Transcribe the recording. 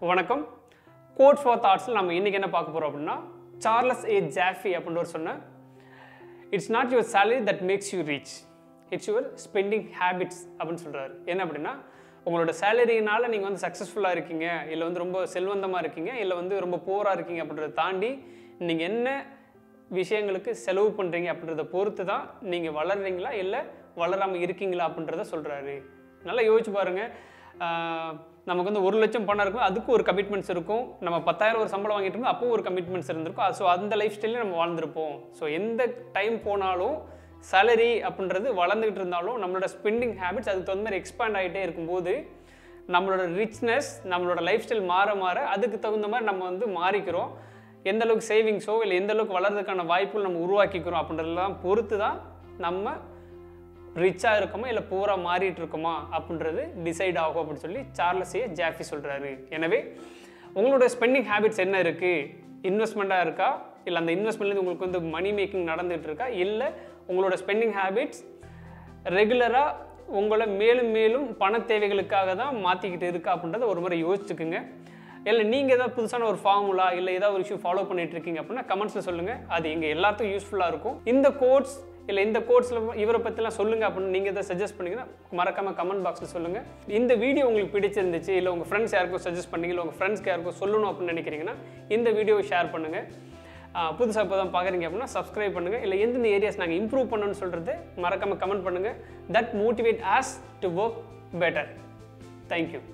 வணக்கம் code for தாட்ஸில் நம்ம இன்றைக்கி என்ன பார்க்க போகிறோம் அப்படின்னா சார்லஸ் ஏ ஜாஃபி அப்படின்றவர் சொன்ன it's not your salary that makes you rich it's your spending habits அப்படின்னு சொல்கிறாரு என்ன அப்படின்னா உங்களோட சேலரினால நீங்கள் வந்து சக்ஸஸ்ஃபுல்லாக இருக்கீங்க இல்லை வந்து ரொம்ப செல்வந்தமாக இருக்கீங்க இல்லை வந்து ரொம்ப போராக இருக்கீங்க அப்படின்றத தாண்டி நீங்கள் என்ன விஷயங்களுக்கு செலவு பண்ணுறீங்க அப்படின்றத பொறுத்து தான் நீங்கள் வளர்றீங்களா இல்லை வளராமல் இருக்கீங்களா அப்படின்றத சொல்கிறாரு நல்லா யோசிச்சு பாருங்கள் ஆஹ் நமக்கு வந்து ஒரு லட்சம் பணம் இருக்கும் அதுக்கு ஒரு கமிட்மெண்ட்ஸ் இருக்கும் நம்ம பத்தாயிரம் ஒரு சம்பளம் வாங்கிட்டு இருக்கோம் அப்போ ஒரு கமிட்மெண்ட்ஸ் இருந்திருக்கும் ஸோ அந்த லைஃப் ஸ்டைலே நம்ம வாழ்ந்திருப்போம் ஸோ எந்த டைம் போனாலும் சேலரி அப்படின்றது வளர்ந்துக்கிட்டு இருந்தாலும் நம்மளோட ஸ்பெண்டிங் ஹேபிட்ஸ் அதுக்கு தகுந்த மாதிரி எக்ஸ்பேண்ட் ஆகிட்டே இருக்கும்போது நம்மளோட ரிச்னஸ் நம்மளோட லைஃப் ஸ்டைல் மாற மாற அதுக்கு தகுந்த மாதிரி நம்ம வந்து மாறிக்கிறோம் எந்த அளவுக்கு சேவிங்ஸோ இல்லை எந்த அளவுக்கு வளர்றதுக்கான வாய்ப்புகள் நம்ம உருவாக்கிக்கிறோம் அப்படின்றதெல்லாம் பொறுத்து தான் நம்ம ரிச்சாக இருக்கோமா இல்லை பூரா மாறிட்டு இருக்கோமா அப்படின்றது டிசைட் ஆகும் அப்படின்னு சொல்லி சார்லஸ் ஏ ஜாஃபி சொல்கிறாரு எனவே உங்களோட ஸ்பெண்டிங் ஹேபிட்ஸ் என்ன இருக்குது இன்வெஸ்ட்மெண்ட்டாக இருக்கா இல்லை அந்த இன்வெஸ்ட்மெண்ட்லேருந்து உங்களுக்கு வந்து மணி மேக்கிங் நடந்துகிட்டு இருக்கா இல்லை உங்களோட ஸ்பெண்டிங் ஹேபிட்ஸ் ரெகுலராக உங்களை மேலும் மேலும் பண தேவைகளுக்காக தான் மாற்றிக்கிட்டு இருக்கா அப்படின்றத ஒரு முறை யோசிச்சுக்குங்க இல்லை நீங்கள் ஏதாவது புதுசான ஒரு ஃபார்முலா இல்லை ஏதாவது ஒரு விஷயம் ஃபாலோ பண்ணிட்டு இருக்கீங்க அப்படின்னா கமெண்ட்ஸில் சொல்லுங்கள் அது எங்கள் எல்லாத்துக்கும் யூஸ்ஃபுல்லாக இருக்கும் இந்த கோட்ஸ் இல்லை இந்த கோட்ஸில் இவரை பற்றிலாம் சொல்லுங்கள் அப்படின்னு நீங்கள் எதாவது சஜஸ்ட் பண்ணீங்கன்னா மறக்காமல் கமெண்ட் பாக்ஸில் சொல்லுங்கள் இந்த வீடியோ உங்களுக்கு பிடிச்சிருந்துச்சு இல்லை உங்கள் ஃப்ரெண்ட்ஸ் யாருக்கும் சஜஸ்ட் பண்ணீங்க இல்லை உங்கள் ஃப்ரெண்ட்ஸ்க்கு யாருக்கும் சொல்லணும் அப்படின்னு நினைக்கிறீங்கன்னா இந்த வீடியோவை ஷேர் பண்ணுங்கள் புதுசாக இப்போ தான் பார்க்குறீங்க அப்படின்னா சப்ஸ்கிரைப் பண்ணுங்கள் இல்லை எந்தெந்த ஏரியாஸ் நாங்கள் இம்ப்ரூவ் பண்ணணும்னு சொல்கிறது மறக்காமல் கமெண்ட் பண்ணுங்கள் that motivate us to work better thank you